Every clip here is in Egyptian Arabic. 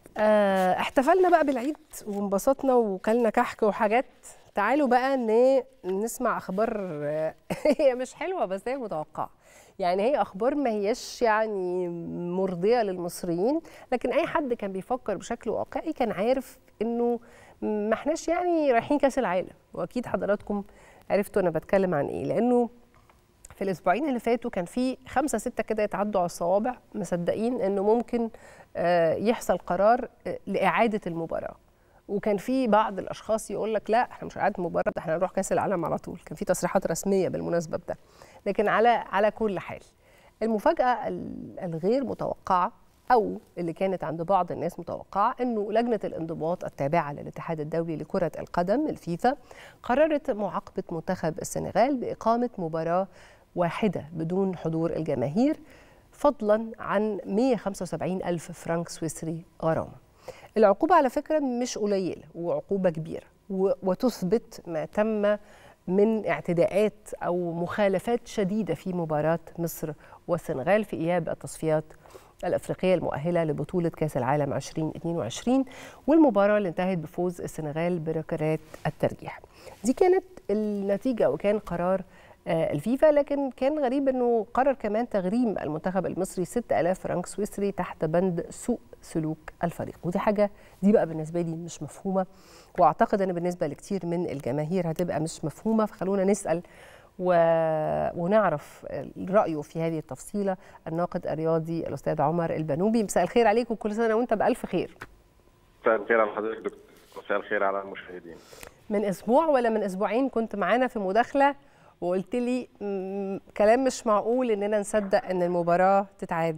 آه، احتفلنا بقى بالعيد وانبسطنا وكلنا كحك وحاجات تعالوا بقى ن- نسمع اخبار آه، هي مش حلوه بس هي متوقعه يعني هي اخبار ما هيش يعني مرضيه للمصريين لكن اي حد كان بيفكر بشكل واقعي كان عارف انه ما احناش يعني رايحين كاس العالم واكيد حضراتكم عرفتوا انا بتكلم عن ايه لانه في الاسبوعين اللي فاتوا كان في خمسه سته كده يتعدوا على الصوابع مصدقين انه ممكن آه، يحصل قرار آه، لاعاده المباراه وكان في بعض الاشخاص يقول لك لا احنا مش اعاده المباراه ده احنا هنروح كاس العالم على طول كان في تصريحات رسميه بالمناسبه بده لكن على على كل حال المفاجاه ال- الغير متوقعه او اللي كانت عند بعض الناس متوقعه انه لجنه الانضباط التابعه للاتحاد الدولي لكره القدم الفيفا قررت معاقبه منتخب السنغال باقامه مباراه واحده بدون حضور الجماهير فضلا عن 175 ألف فرنك سويسري غرامة العقوبة على فكرة مش قليلة وعقوبة كبيرة و- وتثبت ما تم من اعتداءات أو مخالفات شديدة في مباراة مصر والسنغال في إياب التصفيات الأفريقية المؤهلة لبطولة كأس العالم 2022 والمباراة اللي انتهت بفوز السنغال بركلات الترجيح دي كانت النتيجة وكان قرار آه، الفيفا لكن كان غريب انه قرر كمان تغريم المنتخب المصري 6000 فرنك سويسري تحت بند سوء سلوك الفريق ودي حاجه دي بقى بالنسبه لي مش مفهومه واعتقد ان بالنسبه لكتير من الجماهير هتبقى مش مفهومه فخلونا نسال و... ونعرف رايه في هذه التفصيله الناقد الرياضي الاستاذ عمر البنوبي مساء الخير عليك وكل سنه وانت بالف خير مساء الخير على حضرتك دكتور مساء الخير على المشاهدين من اسبوع ولا من اسبوعين كنت معانا في مداخله وقلت لي مم، كلام مش معقول اننا نصدق ان المباراه تتعاد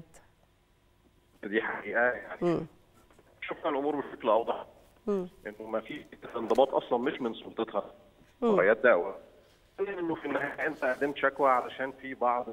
دي حقيقه يعني مم. شفنا الامور بشكل اوضح مم. انه ما في انضباط اصلا مش من سلطتها مم. مباريات دعوه انه في النهايه انت قدمت شكوى علشان في بعض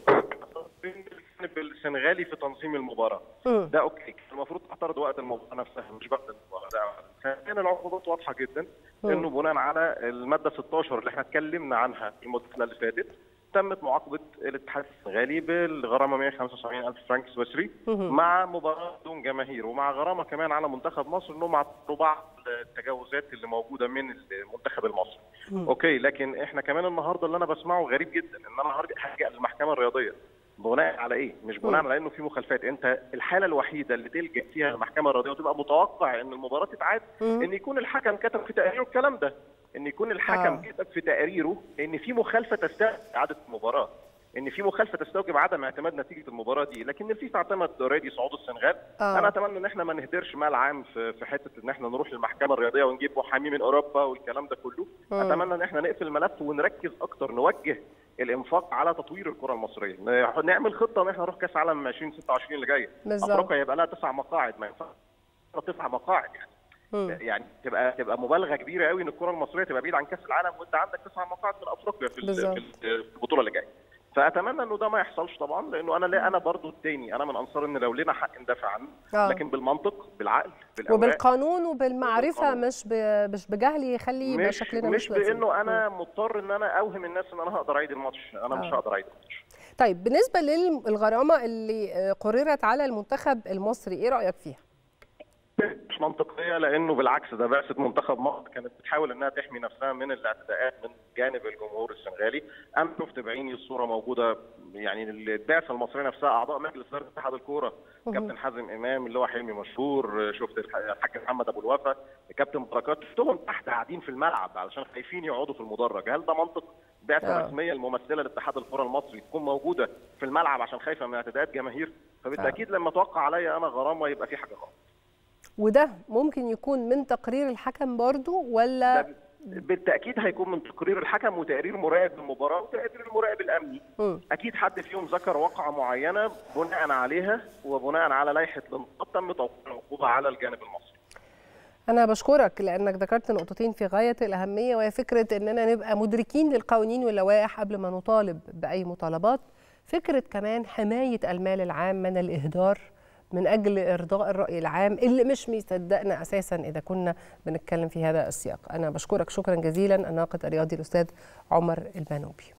الجانب السنغالي في تنظيم المباراه مم. ده اوكي كان المفروض تعترض وقت المباراه نفسها مش بعد المباراه ده كان العقوبات واضحه جدا مم. انه بناء على الماده 16 اللي احنا اتكلمنا عنها في المدة اللي فاتت تمت معاقبه الاتحاد السنغالي بالغرامه 175 الف فرنك سويسري مهم. مع مباراه بدون جماهير ومع غرامه كمان على منتخب مصر انهم اعتبروا بعض التجاوزات اللي موجوده من المنتخب المصري. اوكي لكن احنا كمان النهارده اللي انا بسمعه غريب جدا ان انا هرجع هرجع للمحكمه الرياضيه بناء على ايه؟ مش بناء على انه في مخالفات، انت الحاله الوحيده اللي تلجا فيها المحكمه الرياضيه وتبقى متوقع ان المباراه تتعاد مم. ان يكون الحكم كتب في تقريره الكلام ده، ان يكون الحكم آه. كتب في تقريره ان في مخالفه تستوجب اعاده المباراه، ان في مخالفه تستوجب عدم اعتماد نتيجه المباراه دي، لكن الفيفا اعتمد اوريدي صعود السنغال، آه. انا اتمنى ان احنا ما نهدرش مال عام في في حته ان احنا نروح للمحكمه الرياضيه ونجيب محامي من اوروبا والكلام ده كله، مم. اتمنى ان احنا نقفل الملف ونركز اكتر نوجه الانفاق على تطوير الكره المصريه ن- نعمل خطه ان احنا نروح كاس عالم 2026 اللي جايه بالظبط. افريقيا يبقى لها تسع مقاعد ما ينفعش تسع مقاعد يعني مم. يعني تبقى تبقى مبالغه كبيره قوي ان الكره المصريه تبقى بعيد عن كاس العالم وانت عندك تسع مقاعد من افريقيا في ال- بالظبط. في ال- في البطوله اللي جايه فاتمنى انه ده ما يحصلش طبعا لانه انا لا انا برضو التاني انا من انصار ان لو لنا حق ندافع عنه آه. لكن بالمنطق بالعقل بالاوراق وبالقانون وبالمعرفه وبالقانون. مش ب- مش بجهل يخلي يبقى مش شكلنا مش لذيذ. بانه انا مضطر ان انا اوهم الناس ان انا هقدر اعيد الماتش انا مش آه. هقدر اعيد الماتش طيب بالنسبه للغرامه اللي آه، قررت على المنتخب المصري ايه رايك فيها مش منطقيه لانه بالعكس ده بعثه منتخب مصر كانت بتحاول انها تحمي نفسها من الاعتداءات من جانب الجمهور السنغالي انا شفت بعيني الصوره موجوده يعني البعثه المصريه نفسها اعضاء مجلس اداره اتحاد الكوره كابتن حازم امام اللي هو حلمي مشهور شفت الح- الحاج محمد ابو الوفا كابتن بركات شفتهم تحت قاعدين في الملعب علشان خايفين يقعدوا في المدرج هل ده منطق بعثه آه. رسميه الممثله لاتحاد الكره المصري تكون موجوده في الملعب عشان خايفه من اعتداءات جماهير فبالتاكيد لما توقع عليا انا غرامه يبقى في حاجه غلط وده ممكن يكون من تقرير الحكم برضو ولا ده بالتاكيد هيكون من تقرير الحكم وتقرير مراقب المباراه وتقرير المراقب الامني مم. اكيد حد فيهم ذكر واقعه معينه بناء عليها وبناء على لائحه الانضباط تم توقيع العقوبه على الجانب المصري أنا بشكرك لأنك ذكرت نقطتين في غاية الأهمية وهي فكرة إننا نبقى مدركين للقوانين واللوائح قبل ما نطالب بأي مطالبات فكرة كمان حماية المال العام من الإهدار من أجل إرضاء الرأي العام اللي مش مصدقنا أساسا إذا كنا بنتكلم في هذا السياق أنا بشكرك شكرا جزيلا الناقد الرياضي الأستاذ عمر البنوبي